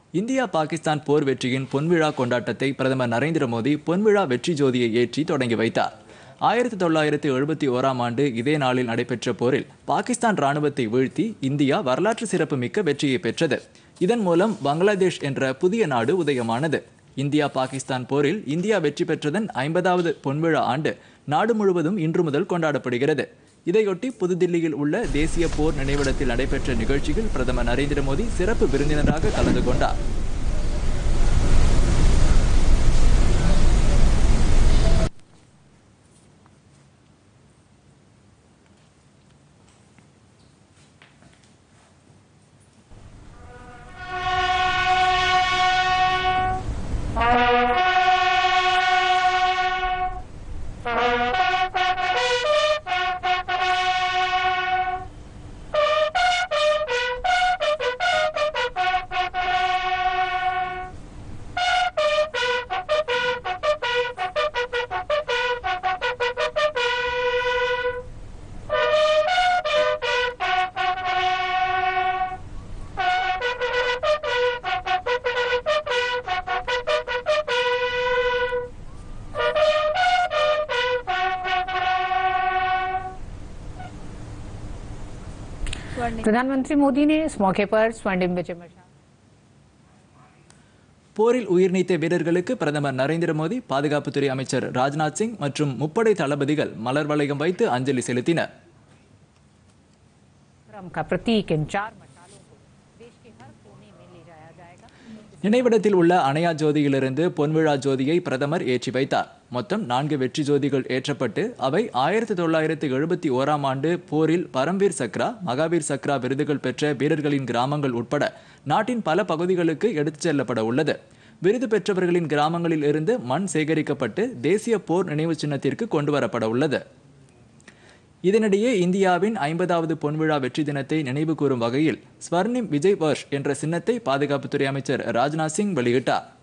India Pakistan போர் வெற்றியின் பொன்விழா கொண்டாட்டத்தை பிரதமர் நரேந்திர மோடி பொன்விழா வெற்றி ஜோதியை ஏற்றி தொடங்கி வைத்தார் ஆயிரத்தி தொள்ளாயிரத்தி எழுபத்தி ஓராம் ஆண்டு இதே நாளில் நடைபெற்ற போரில் பாகிஸ்தான் ராணுவத்தை வீழ்த்தி இந்தியா வரலாற்று சிறப்புமிக்க வெற்றியை பெற்றது இதன் மூலம் பங்களாதேஷ் என்ற புதிய நாடு உதயமானது இந்தியா பாகிஸ்தான் போரில் இந்தியா வெற்றி பெற்றதன் ஐம்பதாவது பொன்விழா ஆண்டு நாடு முழுவதும் இன்று முதல் கொண்டாடப்படுகிறது இதையொட்டி புதுதில்லியில் உள்ள தேசிய போர் நினைவிடத்தில் நடைபெற்ற நிகழ்ச்சியில் பிரதமர் நரேந்திர மோடி சிறப்பு விருந்தினராக கலந்து கொண்டார் प्रधानमंत्री मोदी ने इस मौके पर स्वर्णिम विजय मशाल போரில் உயிர் நீத்த வீரர்களுக்கு பிரதமர் நரேந்திர மோடி பாதுகாப்புத்துறை அமைச்சர் ராஜ்நாத் சிங் மற்றும் முப்படை தளபதிகள் மலர் வளையம் வைத்து அஞ்சலி செலுத்தினர் धर्म का प्रतीक इन चार मशालों को देश के हर कोने में ले जाया जाएगा நினைவிடத்தில் உள்ள அணையா ஜோதியிலிருந்து பொன்விழா ஜோதியை பிரதமர் ஏற்றி வைத்தார் மொத்தம் நான்கு வெற்றி ஜோதிகள் ஏற்றப்பட்டு அவை ஆயிரத்தி தொள்ளாயிரத்தி எழுபத்தி ஓராம் ஆண்டு போரில் பரம்வீர் சக்ரா மகாவீர் சக்ரா விருதுகள் பெற்ற வீரர்களின் கிராமங்கள் உட்பட நாட்டின் பல பகுதிகளுக்கு எடுத்துச் செல்லப்பட உள்ளது விருது பெற்றவர்களின் கிராமங்களில் இருந்து மண் சேகரிக்கப்பட்டு தேசிய போர் நினைவு சின்னத்திற்கு கொண்டு வரப்பட உள்ளது இதனிடையே இந்தியாவின் ஐம்பதாவது பொன்விழா வெற்றி தினத்தை நினைவு கூறும் வகையில் ஸ்வர்ணிம் விஜய் வர்ஷ் என்ற சின்னத்தை பாதுகாப்புத்துறை அமைச்சர் ராஜ்நாத் சிங் வெளியிட்டார்